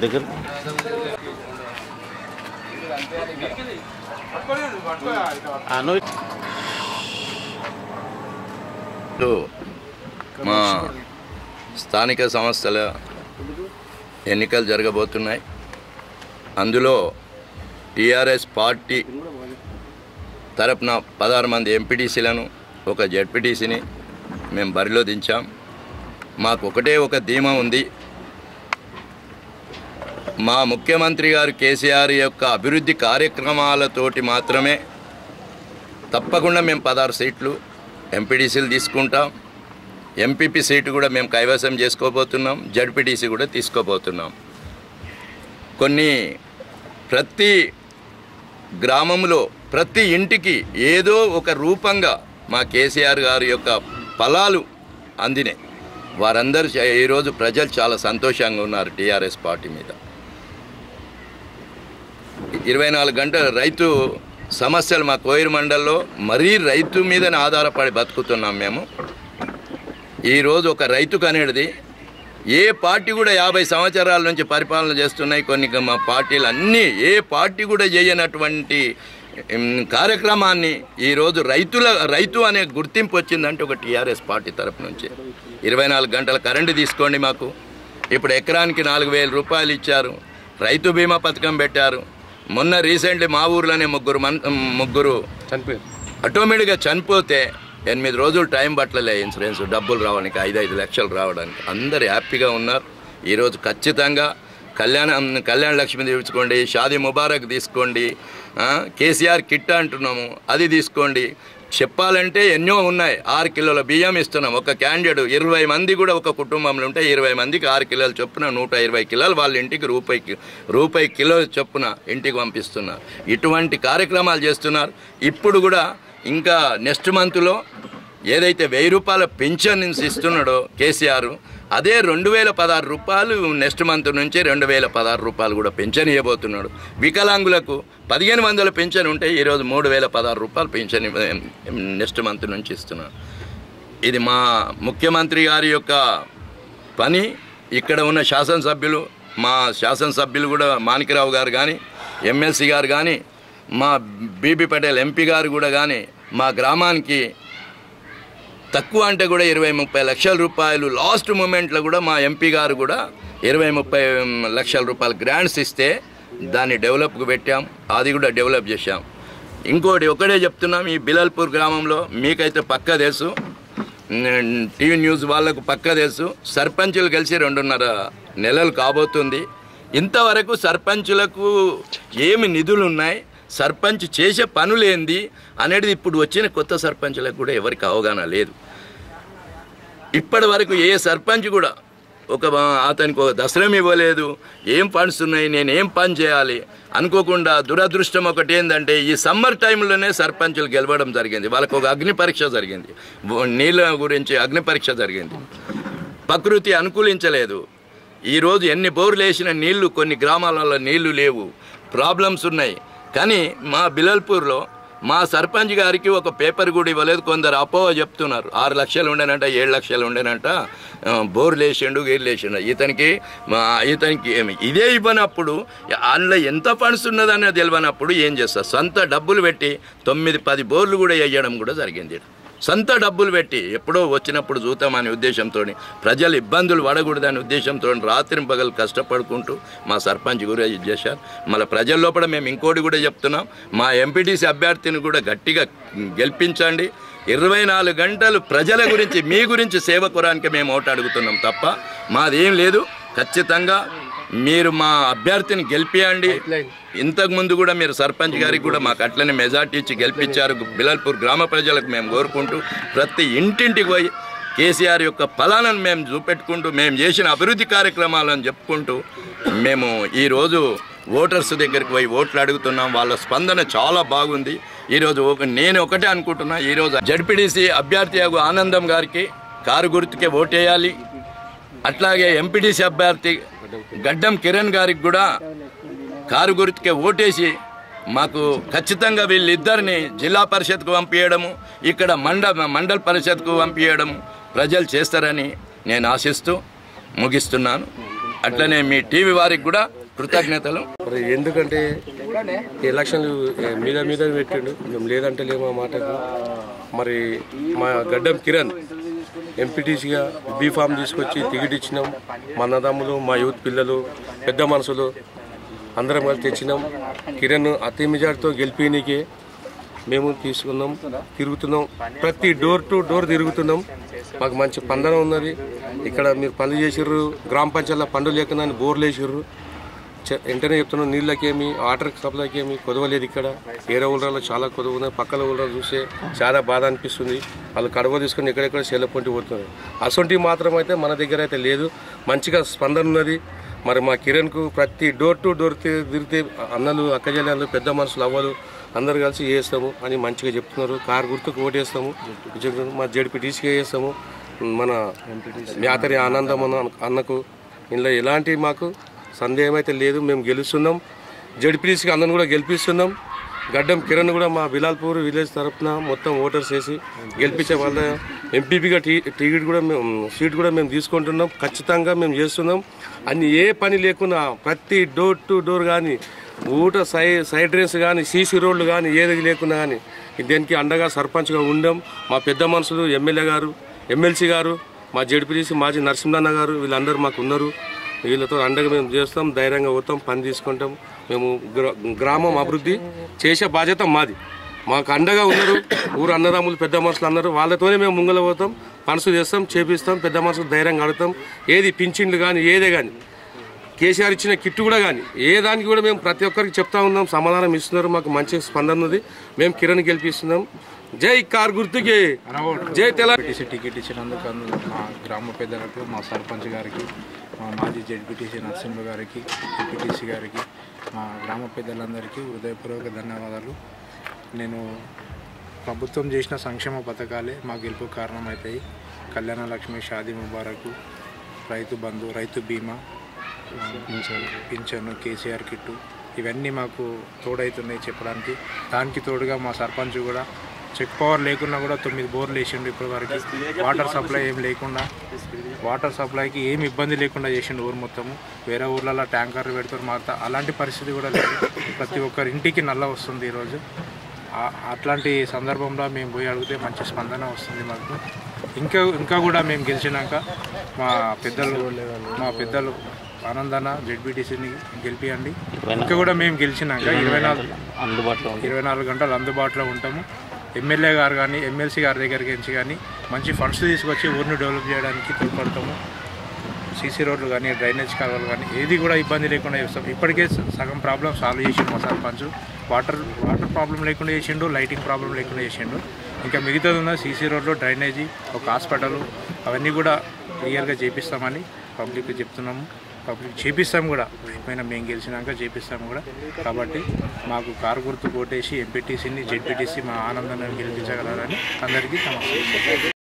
దగ్గర ఆ, నువ్వు ఇప్పుడు మా స్థానిక సంస్థల ఎన్నికలు జరగబోతున్నాయి అందులో టీఆర్ఎస్ పార్టీ తరపున పదహారు మంది ఎంపీటీసీలను ఒక జెడ్పీటీసీని మేము బరిలో దించాం మాకు ఒకటే ఒక ధీమా ఉంది మా ముఖ్యమంత్రి గారు కేసీఆర్ యొక్క అభివృద్ధి కార్యక్రమాలతోటి మాత్రమే తప్పకుండా మేము పదహారు సీట్లు ఎంపీటీసీలు తీసుకుంటాం ఎంపీపీ సీటు కూడా మేము కైవసం చేసుకోబోతున్నాం జడ్పీటీసీ కూడా తీసుకోబోతున్నాం కొన్ని ప్రతి గ్రామంలో ప్రతి ఇంటికి ఏదో ఒక రూపంగా మా కేసీఆర్ గారి యొక్క ఫలాలు అందినాయి వారందరూ చ- ఈరోజు ప్రజలు చాలా సంతోషంగా ఉన్నారు టీఆర్ఎస్ పార్టీ మీద ఇరవై నాలుగు గంటల రైతు సమస్యలు మా కోయిర్ మండల్లో మరీ రైతు మీదనే ఆధారపడి బతుకుతున్నాం మేము ఈరోజు ఒక రైతుకు అనేది ఏ పార్టీ కూడా యాభై సంవత్సరాల నుంచి పరిపాలన చేస్తున్నాయి కొన్ని మా పార్టీలు అన్నీ ఏ పార్టీ కూడా చేయనటువంటి ఉమ్, కార్యక్రమాన్ని ఈరోజు రైతుల రైతు అనే గుర్తింపు వచ్చిందంటే ఒక టీఆర్ఎస్ పార్టీ తరపు నుంచి ఇరవై నాలుగు గంటల కరెంటు తీసుకోండి మాకు ఇప్పుడు ఎకరానికి నాలుగు వేల రూపాయలు ఇచ్చారు రైతు బీమా పథకం పెట్టారు మొన్న రీసెంట్లీ మా ఊర్లోనే ముగ్గురు మన్ ముగ్గురు చనిపోయారు ఆటోమేటిక్గా చనిపోతే ఎనిమిది రోజులు టైం పట్టలే ఇన్సూరెన్స్ డబ్బులు రావడానికి ఐదు ఐదు లక్షలు రావడానికి అందరు హ్యాపీగా ఉన్నారు ఈరోజు ఖచ్చితంగా కళ్యాణం కళ్యాణ లక్ష్మి తీసుకోండి షాదీ ముబారక్ తీసుకోండి ఆ, కేసీఆర్ కిట్ అంటున్నాము అది తీసుకోండి చెప్పాలంటే ఎన్నో ఉన్నాయి ఆరు కిలోల బియ్యం ఇస్తున్నాం ఒక క్యాండిడేట్ ఇరవై మంది కూడా ఒక కుటుంబంలో ఉంటే ఇరవై మందికి ఆరు కిలోలు చొప్పున నూట ఇరవై కిలోలు వాళ్ళ ఇంటికి రూపాయికి రూపాయి కిలో చొప్పున ఇంటికి పంపిస్తున్నారు ఇటువంటి కార్యక్రమాలు చేస్తున్నారు ఇప్పుడు కూడా ఇంకా నెక్స్ట్ మంత్లో ఏదైతే వెయ్యి రూపాయల పెన్షన్ ఇస్తున్నాడో కేసీఆర్ అదే రెండు వేల పదహారు రూపాయలు నెక్స్ట్ మంత్ నుంచి రెండు వేల పదహారు రూపాయలు కూడా పెన్షన్ ఇవ్వబోతున్నాడు వికలాంగులకు పదిహేను వందల పెన్షన్ ఉంటే ఈరోజు మూడు వేల పదహారు రూపాయలు పెన్షన్ ఇవ్వ- నెక్స్ట్ మంత్ నుంచి ఇస్తున్నాడు ఇది మా ముఖ్యమంత్రి గారి యొక్క పని ఇక్కడ ఉన్న శాసనసభ్యులు మా శాసనసభ్యులు కూడా మాణికరావు గారు కానీ ఎమ్మెల్సీ గారు కానీ మా బీబీ పటేల్ ఎంపీ గారు కూడా కానీ మా గ్రామానికి తక్కువ అంటే కూడా ఇరవై ముప్పై లక్షల రూపాయలు లాస్ట్ మూమెంట్లో కూడా మా ఎంపీ గారు కూడా ఇరవై ముప్పై లక్షల రూపాయలు గ్రాంట్స్ ఇస్తే దాన్ని డెవలప్కు పెట్టాం అది కూడా డెవలప్ చేశాం ఇంకోటి ఒకటే చెప్తున్నాం ఈ బిలల్పూర్ గ్రామంలో మీకైతే పక్క తెలుసు న్- టీవీ న్యూస్ వాళ్ళకు పక్క తెలుసు సర్పంచులు కలిసి రెండున్నర నెలలు కాబోతుంది ఇంతవరకు సర్పంచులకు ఏమి నిధులు ఉన్నాయి సర్పంచ్ చేసే పనులు ఏంది అనేది ఇప్పుడు వచ్చిన కొత్త సర్పంచులకు కూడా ఎవరికి అవగాహన లేదు ఇప్పటి వరకు ఏ సర్పంచ్ కూడా ఒక అతనికి ఒక దసరం ఇవ్వలేదు ఏం ఫండ్స్ ఉన్నాయి నేను ఏం పని చేయాలి అనుకోకుండా దురదృష్టం ఒకటి ఏంటంటే ఈ సమ్మర్ టైంలోనే సర్పంచులు గెలవడం జరిగింది వాళ్ళకు ఒక అగ్ని పరీక్ష జరిగింది ఓ నీళ్ళ గురించి అగ్ని పరీక్ష జరిగింది ప్రకృతి అనుకూలించలేదు ఈరోజు ఎన్ని బోర్లు వేసిన నీళ్లు కొన్ని గ్రామాలలో నీళ్లు లేవు ప్రాబ్లమ్స్ ఉన్నాయి కానీ మా బిలల్పూర్లో మా సర్పంచ్ గారికి ఒక పేపర్ కూడా ఇవ్వలేదు కొందరు అపోహ చెప్తున్నారు ఆరు లక్షలు ఉండేనంట ఏడు లక్షలు ఉండేనంట ఆ, బోర్లు వేసిండు గీర్లు వేసిండు ఇతనికి మా ఇతనికి ఏమి ఇదే ఇవ్వనప్పుడు అందులో ఎంత ఫండ్స్ ఉన్నదనేది తెలియనప్పుడు ఏం చేస్తారు సొంత డబ్బులు పెట్టి తొమ్మిది పది బోర్లు కూడా వేయడం కూడా జరిగింది సొంత డబ్బులు పెట్టి ఎప్పుడో వచ్చినప్పుడు చూద్దామనే ఉద్దేశంతో ప్రజలు ఇబ్బందులు పడకూడదనే ఉద్దేశంతో రాత్రి పగలు కష్టపడుకుంటూ మా సర్పంచ్ కూడా ఇది చేశారు మళ్ళీ ప్రజల లోపల మేము ఇంకోటి కూడా చెప్తున్నాం మా ఎంపీటీసీ అభ్యర్థిని కూడా గట్టిగా గెలిపించండి ఇరవై నాలుగు గంటలు ప్రజల గురించి మీ గురించి సేవ కొరానికి మేము ఓటు అడుగుతున్నాం తప్ప మాదేం లేదు ఖచ్చితంగా మీరు మా అభ్యర్థిని గెలిపియండి ఇంతకు ముందు కూడా మీరు సర్పంచ్ గారికి కూడా మాకు అట్లనే మెజార్టీ ఇచ్చి గెలిపించారు బిలాల్పూర్ గ్రామ ప్రజలకు మేము కోరుకుంటూ ప్రతి ఇంటింటికి పోయి కేసీఆర్ యొక్క ఫలాలను మేము చూపెట్టుకుంటూ మేము చేసిన అభివృద్ధి కార్యక్రమాలను చెప్పుకుంటూ మేము ఈరోజు ఓటర్స్ దగ్గరికి పోయి ఓట్లు అడుగుతున్నాం వాళ్ళ స్పందన చాలా బాగుంది ఈరోజు ఒక నేను ఒకటే అనుకుంటున్నా ఈరోజు జడ్పీడీసీ అభ్యర్థి అగు ఆనందం గారికి కారు గుర్తుకే ఓటేయాలి అట్లాగే ఎంపీటీసీ అభ్యర్థి గడ్డం కిరణ్ గారికి కూడా కారు గుర్తుకే ఓటేసి మాకు ఖచ్చితంగా వీళ్ళిద్దరిని జిల్లా పరిషత్కు పంపించడము ఇక్కడ మండ మండల పరిషత్కు పంపించడము ప్రజలు చేస్తారని నేను ఆశిస్తూ ముగిస్తున్నాను అట్లనే మీ టీవీ వారికి కూడా కృతజ్ఞతలు మరి ఎందుకంటే ఈ ఎలక్షన్లు ఏ, మీద మీద పెట్టిండు మేము లేదంటే లేమా మాటకు మరి మా గడ్డం కిరణ్ ఎంపీటీసీగా బీ ఫామ్ తీసుకొచ్చి టికెట్ ఇచ్చినాం మా అన్నదమ్ములు మా యూత్ పిల్లలు పెద్ద మనుషులు అందరం కలిసి తెచ్చినాం కిరణ్ అతి మెజార్టీతో గెలిపినీకే మేము తీసుకున్నాం తిరుగుతున్నాం ప్రతి డోర్ టు డోర్ తిరుగుతున్నాం మాకు మంచి పందన ఉన్నది ఇక్కడ మీరు పనులు చేసిర్రు గ్రామ పంచాయతీలో పండుగ లేకుండా బోర్లు వేసిర్రు చె- వెంటనే చెప్తున్నాం నీళ్ళకేమి వాటర్ సప్లైకి ఏమి కొదవలేదు ఇక్కడ ఏరే ఊళ్ళలో చాలా కొదవ ఉన్నాయి పక్కల ఊళ్ళో చూస్తే చాలా బాధ అనిపిస్తుంది వాళ్ళు కడవ తీసుకొని ఎక్కడెక్కడ చెల్లపొంటి పోతున్నారు అసొంటి మాత్రం అయితే మన దగ్గర అయితే లేదు మంచిగా స్పందన ఉన్నది మరి మా కిరణ్కు ప్రతి డోర్ టు డోర్ తి- తిరిగితే అన్నలు అక్కజల్లాలు పెద్ద మనుషులు అవ్వలు అందరు కలిసి చేస్తాము అని మంచిగా చెప్తున్నారు కారు గుర్తుకు ఓటేస్తాము మా జడ్పీటీసీకి వేస్తాము మన మ్యాతరి ఆనందం అన్న అన్నకు ఇందులో ఎలాంటి మాకు సందేహం అయితే లేదు మేము గెలుస్తున్నాం జడ్పీటీసీకి అందరిని కూడా గెలిపిస్తున్నాం గడ్డం కిరణ్ కూడా మా బిలాల్పూర్ విలేజ్ తరఫున మొత్తం ఓటర్స్ వేసి గెలిపించే వాళ్ళ ఎంపీపీగా టీ టికెట్ కూడా మేము సీట్ కూడా మేము తీసుకుంటున్నాం ఖచ్చితంగా మేము చేస్తున్నాం అన్ని ఏ పని లేకున్నా ప్రతి డోర్ టు డోర్ కానీ ఊట సై సైడ్ డ్రైన్స్ కానీ సీసీ రోడ్లు కానీ ఏది లేకున్నా కానీ దీనికి అండగా సర్పంచ్గా ఉండం మా పెద్ద మనుషులు ఎమ్మెల్యే గారు ఎమ్మెల్సీ గారు మా జడ్పీటీసీ మాజీ నరసింహన్న గారు వీళ్ళందరూ మాకు ఉన్నారు వీళ్ళతో అండగా మేము చేస్తాం ధైర్యంగా పోతాం పని తీసుకుంటాం మేము గ్రా- గ్రామం అభివృద్ధి చేసే బాధ్యత మాది మాకు అండగా ఉన్నారు ఊరు అన్నదమ్ములు పెద్ద మనుషులు అన్నారు వాళ్ళతోనే మేము ముంగల పోతాం పనుసు చేస్తాం చేపిస్తాం పెద్ద మనుషులు ధైర్యంగా అడుగుతాం ఏది పింఛన్లు కానీ ఏదే కానీ కేసీఆర్ ఇచ్చిన కిట్టు కూడా కానీ ఏ దానికి కూడా మేము ప్రతి ఒక్కరికి చెప్తా ఉన్నాం సమాధానం ఇస్తున్నారు మాకు మంచి స్పందన ఉంది మేము కిరణ్ గెలిపిస్తున్నాం జై కార్ గుర్తుకి జై తెలంగాణ జెడ్పీటీసీ టికెట్ ఇచ్చినందుకు అందు- మా గ్రామ పెద్దలకు మా సర్పంచ్ గారికి మా మాజీ జెడ్పీటీసీ నరసింహ గారికి ఎంపీటీసీ గారికి మా గ్రామ పెద్దలందరికీ హృదయపూర్వక ధన్యవాదాలు నేను ప్రభుత్వం చేసిన సంక్షేమ పథకాలే మా గెలుపు కారణమవుతాయి కళ్యాణ లక్ష్మి షాదీ ముబారకు రైతు బంధు రైతు బీమా పింఛను పింఛను కేసీఆర్ కిట్టు ఇవన్నీ మాకు తోడవుతున్నాయి చెప్పడానికి దానికి తోడుగా మా సర్పంచ్ కూడా చెక్ పవర్ లేకున్నా కూడా తొమ్మిది బోర్లు వేసిండు ఇప్పటి వరకు వాటర్ సప్లై ఏం లేకుండా వాటర్ సప్లైకి ఏం ఇబ్బంది లేకుండా చేసిండు ఊరు మొత్తము వేరే ఊర్లలో ట్యాంకర్లు పెడతారు మారుతా అలాంటి పరిస్థితి కూడా లేదు ప్రతి ఒక్కరి ఇంటికి నల్ల వస్తుంది ఈరోజు ఆ- అట్లాంటి సందర్భంలో మేము పోయి అడిగితే మంచి స్పందన వస్తుంది మాకు ఇంకా ఇంకా కూడా మేము గెలిచినాక మా పెద్దలు మా పెద్దలు ఆనందన జెడ్బీటీసీని గెలిపియండి ఇంకా కూడా మేము గెలిచినాక ఇరవై నాలుగు అందుబాటులో ఇరవై నాలుగు గంటలు అందుబాటులో ఉంటాము ఎమ్మెల్యే గారు కానీ ఎమ్మెల్సీ గారి దగ్గరికి నుంచి కానీ మంచి ఫండ్స్ తీసుకొచ్చి ఊరిని డెవలప్ చేయడానికి తోడ్పడతాము సీసీ రోడ్లు కానీ డ్రైనేజ్ కాలువలు కానీ ఏది కూడా ఇబ్బంది లేకుండా చేస్తాం ఇప్పటికే స- సగం ప్రాబ్లం సాల్వ్ చేసిండు మా సర్పంచ్ వాటర్ వాటర్ ప్రాబ్లం లేకుండా చేసిండు లైటింగ్ ప్రాబ్లం లేకుండా చేసిండు ఇంకా మిగతాది ఉన్న సీసీ రోడ్లు డ్రైనేజీ ఒక హాస్పిటల్ అవన్నీ కూడా క్లియర్గా చేపిస్తామని పబ్లిక్ చెప్తున్నాము పబ్లిక్ చేపిస్తాం కూడా అయిపోయినా మేము గెలిచినాక చేపిస్తాం కూడా కాబట్టి మాకు కారు గుర్తు కొట్టేసి ఎంపీటీసీని జెడ్పీటీసీ మా ఆనందాన్ని గెలిపించగలరని అందరికీ నమస్తే